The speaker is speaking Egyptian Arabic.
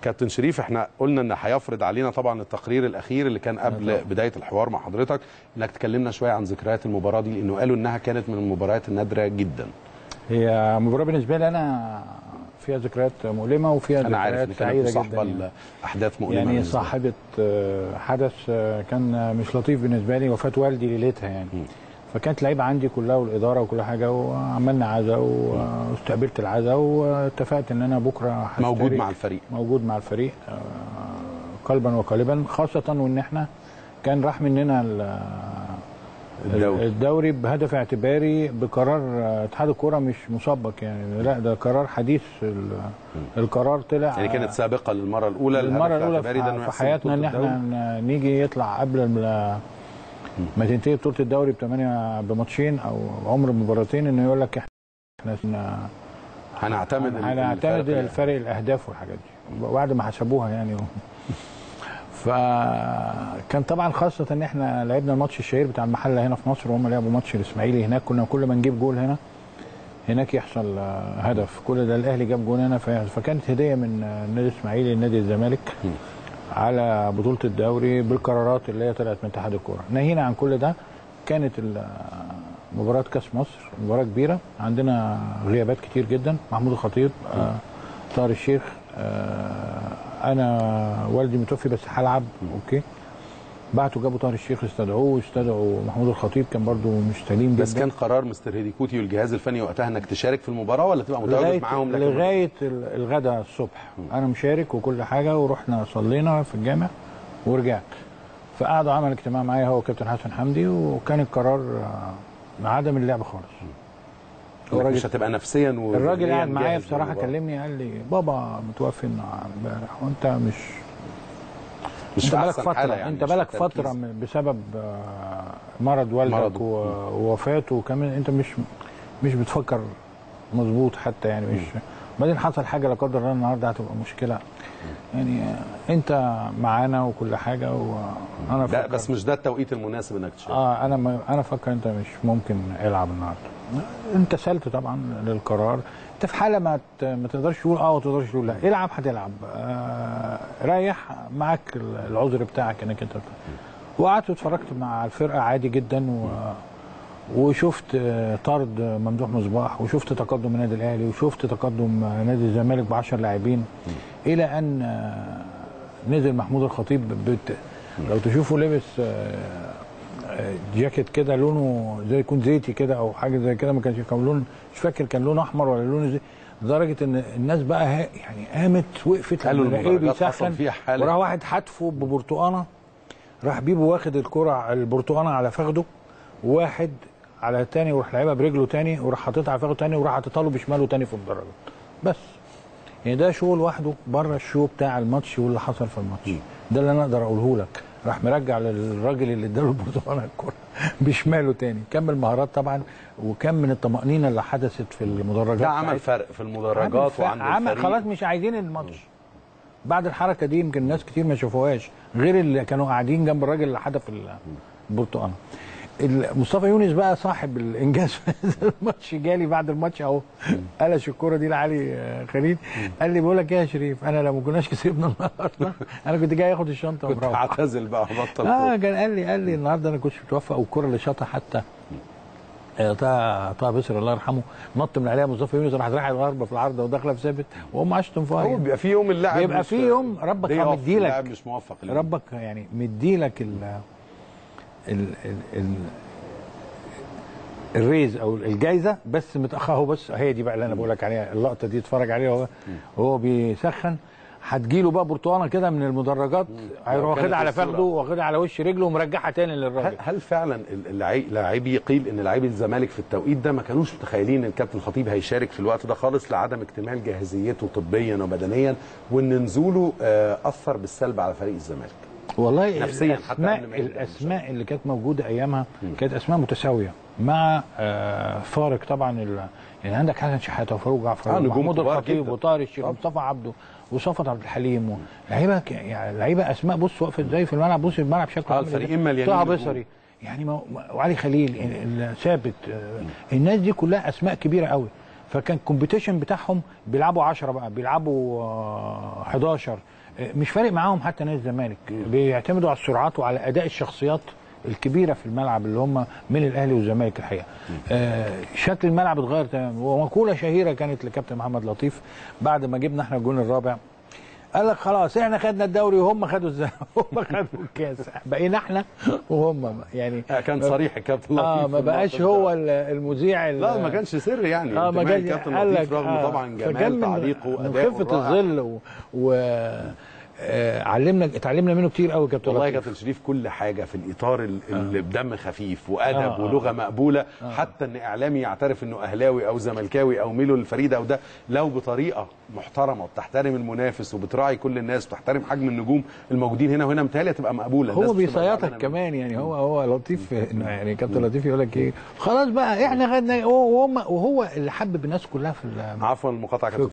كابتن شريف احنا قلنا ان هيفرض علينا طبعا التقرير الاخير اللي كان قبل بدايه الحوار مع حضرتك انك تكلمنا شويه عن ذكريات المباراه دي لانه قالوا انها كانت من المباريات النادره جدا هي مباراه بالنسبه لي انا فيها ذكريات مؤلمه وفيها انا عارف ذكريات ان سعيده كانت جدا صاحبه يعني. الاحداث مؤلمه يعني بالنسبة لك. صاحبه آه، حدث آه، كان مش لطيف بالنسبه لي وفاه والدي ليلتها يعني مم. فكانت لعيبه عندي كلها والاداره وكل حاجه وعملنا عزاء واستقبلت العزاء واتفقت ان انا بكره موجود هشترك- مع الفريق موجود مع الفريق آه، قلبا وقالبا خاصه وان احنا كان راح مننا ال- الدوري. الدوري بهدف اعتباري بقرار آه، اتحاد الكوره مش مسبق يعني لا ده قرار حديث ال- القرار طلع يعني كانت سابقه للمره الاولى المره الهدف الاولى الاعتباري ده إنه في, في يحسم حياتنا ان بطولة احنا الدوري. ن- نيجي يطلع قبل ال- ما تنتهي بطوله الدوري بثمانيه بماتشين او عمر مباراتين انه يقول لك احنا احنا هنعتمد ال- هنعتمد الفرق الفرق الاهداف والحاجات دي بعد ما حسبوها يعني فكان طبعا خاصه ان احنا لعبنا الماتش الشهير بتاع المحله هنا في مصر وهم لعبوا ماتش الاسماعيلي هناك كنا كل ما نجيب جول هنا هناك يحصل آه، هدف كل ده الاهلي جاب جول هنا ف- فكانت هديه من آه، النادي الاسماعيلي لنادي الزمالك على بطوله الدوري بالقرارات اللي هي طلعت من اتحاد الكوره ناهينا عن كل ده كانت ال- آه، مباراه كاس مصر مباراه كبيره عندنا غيابات كتير جدا محمود الخطيب آه، طاهر الشيخ آه، انا والدي متوفي بس هلعب اوكي بعتوا جابوا طاهر الشيخ استدعوه واستدعوا محمود الخطيب كان برضو مش سليم جدا بس كان قرار مستر هيديكوتي والجهاز الفني وقتها انك تشارك في المباراه ولا تبقى لغايه متواجد معاهم لكن لغايه ال- الغداء الصبح انا مشارك وكل حاجه ورحنا صلينا في الجامع ورجعت فقعدوا عمل اجتماع معايا هو كابتن حسن حمدي وكان القرار آه، عدم اللعب خالص هو إنك راجل- مش هتبقى نفسيا و الراجل ذهنياً قاعد معايا جاهز بصراحه للمباراة. كلمني قال لي بابا متوفي امبارح وانت مش مش انت في بالك احسن فتره حاله يعني انت مش في بالك فتره التركيز. من- بسبب آه، مرض والدك مرضه. و- ووفاته وكمان انت مش مش بتفكر مظبوط حتى يعني مش بعدين حصل حاجه لا قدر الله النهارده هتبقى مشكله يعني آه، انت معانا وكل حاجه وانا ده فكر بس مش ده التوقيت المناسب انك تشارك اه انا ما انا فكر انت مش ممكن العب النهارده انت سالت طبعا للقرار انت في حاله ما ت- ما تقدرش تقول اه وما تقدرش تقول لا العب هتلعب آه ريح معاك العذر بتاعك انك انت وقعدت واتفرجت مع الفرقه عادي جدا و وشفت آه، طرد ممدوح مصباح وشفت تقدم النادي الاهلي وشفت تقدم آه، نادي الزمالك ب 10 لاعبين الى ان آه، نزل محمود الخطيب بت... لو تشوفوا لابس آه، آه، جاكيت كده لونه زي يكون زيتي كده او حاجه زي كده ما كانش كان لون مش فاكر كان لونه احمر ولا لونه زي لدرجه ان الناس بقى ها- يعني قامت وقفت قالوا لما المدرجات لقيه حصل بيسخن فيها حالة. وراح واحد حتفه ببرتقانه راح بيبو واخد الكرة البرتقانه على فخده وواحد على التاني وراح لعبها برجله تاني وراح حاططها على فخده تاني وراح حاططها له بشماله تاني في المدرجات بس يعني ده شو لوحده بره الشو بتاع الماتش واللي حصل في الماتش ده اللي انا اقدر اقوله لك راح مرجع للراجل اللي اداله البرتقانه الكرة بشماله تاني كمل مهارات طبعا وكم من الطمانينه اللي حدثت في المدرجات ده عمل ساعتها. فرق في المدرجات عمل, وعند عمل الفريق خلاص مش عايزين الماتش بعد الحركه دي يمكن ناس كتير ما شافوهاش غير اللي كانوا قاعدين جنب الراجل اللي حدف البرتقانه ال- مصطفى يونس بقى صاحب الانجاز في هذا الماتش جالي بعد الماتش اهو قلش الكوره دي لعلي آه، خليل قال لي بقول لك ايه يا شريف انا لو ما كناش كسبنا النهارده انا كنت جاي اخد الشنطه كنت ومروح هعتزل بقى بطل اه كورة. كان قال لي قال لي النهارده انا كنتش متوفق والكره اللي شاطها حتى آه، طه طه بصر الله يرحمه نط من عليها مصطفى يونس راح رايح الغربه في العارضه وداخله في ثابت وهم عشتم فيها هو بيبقى في يوم اللاعب بيبقى مش- في يوم ربك day off، مديلك. اللاعب مش موفق اليوم. ربك يعني مديلك ال ال ال ال الريز او الجايزه بس متاخر اهو بس هي دي بقى اللي انا بقول لك عليها اللقطه دي اتفرج عليها وهو وهو بيسخن هتجيله بقى برتقانه كده من المدرجات هيروح لو كانت واخدها على الصورة. فخده واخدها على وش رجله ومرجعها تاني هل, للراجل هل فعلا اللعي- لاعبي قيل ان لاعبي الزمالك في التوقيت ده ما كانوش متخيلين ان الكابتن الخطيب هيشارك في الوقت ده خالص لعدم اكتمال جاهزيته طبيا وبدنيا وان نزوله آه، اثر بالسلب على فريق الزمالك والله نفسياً حتى الاسماء قبل ما يبدأ الاسماء اللي كانت موجوده ايامها كانت اسماء متساويه مع آه فارق طبعا ال- يعني عندك حسن شحاته وفاروق جعفر آه، نجوم ومحمود كبار الخطيب جداً. وطاهر الشيخ طبعاً. ومصطفى عبده وصفت عبد الحليم و- لعيبه ك- يعني لعيبه اسماء بص وقفت ازاي في الملعب بص الملعب شكله آه، عامل إزاي. الفريقين مليانين طه نجوم. بصري يعني ما وعلي خليل ال- ال- ثابت آه، الناس دي كلها اسماء كبيره قوي فكان الكومبيتيشن بتاعهم بيلعبوا 10 بقى بيلعبوا آه، 11 آه، مش فارق معاهم حتى نادي الزمالك بيعتمدوا على السرعات وعلى اداء الشخصيات الكبيره في الملعب اللي هم من الاهلي والزمالك الحقيقه آه شكل الملعب اتغير تماما ومقوله شهيره كانت لكابتن محمد لطيف بعد ما جبنا احنا الجون الرابع قال لك خلاص احنا خدنا الدوري وهم خدوا الذهب هم خدوا الكاس بقينا احنا وهم يعني آه، كان صريح الكابتن لطيف اه ما في بقاش الموقف هو ده. ال- المذيع ال- لا ما كانش سر يعني اه ما انتماء كانش الكابتن قال لطيف لك رغم آه، طبعا فكان جمال من- تعليقه من وادائه خفه الرائع. الظل و, و... آه علمنا اتعلمنا منه كتير قوي كابتن والله يا لطيف. كابتن شريف كل حاجه في الاطار ال- اللي بدم خفيف وادب آه، آه. ولغه مقبوله حتى ان اعلامي يعترف انه اهلاوي او زملكاوي او ميله للفريق او ده لو بطريقه محترمه وبتحترم المنافس وبتراعي كل الناس وتحترم حجم النجوم الموجودين هنا وهنا متهيألي هتبقى مقبوله الناس هو بتبقى بيصيطك زعلانة كمان يعني هو هو لطيف إنه يعني كابتن لطيف يقول لك ايه خلاص بقى احنا خدنا وهم وهو اللي حبب الناس كلها في ال- منه. عفوا المقاطعه في كابتن